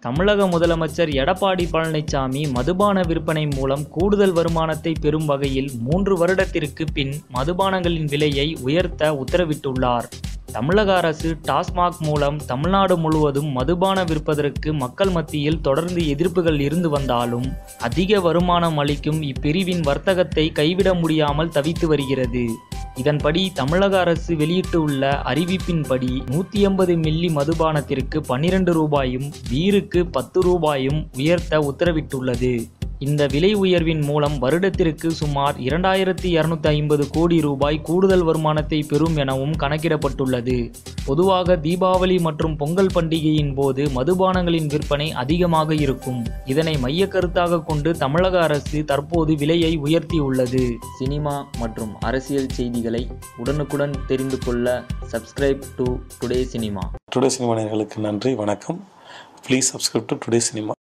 தமிழக முதலமைச்சர் எடப்பாடி பழனிசாமி மதுபான விற்பனை மூலம் கூடுதல் வருமானத்தை பெறும் வகையில் மூன்று வருடத்திற்கு பின் மதுபானங்களின் விலையை உயர்த்த உத்தரவிட்டுள்ளார் தமிழக அரசு டாஸ்மாக் மூலம் தமிழ்நாடு முழுவதும் மதுபான விற்பதற்கு மக்கள் மத்தியில் தொடர்ந்து எதிர்ப்புகள் இருந்து வந்தாலும் அதிக வருமானம் அளிக்கும் இப்பிரிவின் வர்த்தகத்தை கைவிட முடியாமல் தவித்து வருகிறது இதன்படி தமிழக அரசு வெளியிட்டுள்ள அறிவிப்பின்படி நூற்றி எண்பது மில்லி மதுபானத்திற்கு பன்னிரண்டு ரூபாயும் பீருக்கு பத்து ரூபாயும் உயர்த்த உத்தரவிட்டுள்ளது இந்த விலை உயர்வின் மூலம் வருடத்திற்கு சுமார் இரண்டாயிரத்தி இருநூத்தி ஐம்பது கோடி ரூபாய் கூடுதல் வருமானத்தை பெறும் எனவும் கணக்கிடப்பட்டுள்ளது பொதுவாக தீபாவளி மற்றும் பொங்கல் பண்டிகையின் போது மதுபானங்களின் விற்பனை அதிகமாக இருக்கும் இதனை மைய கருத்தாக கொண்டு தமிழக அரசு தற்போது விலையை உயர்த்தியுள்ளது சினிமா மற்றும் அரசியல் செய்திகளை உடனுக்குடன் தெரிந்து கொள்ள subscribe to today cinema today cinema நேயர்களுக்கு நன்றி வணக்கம் please subscribe to today cinema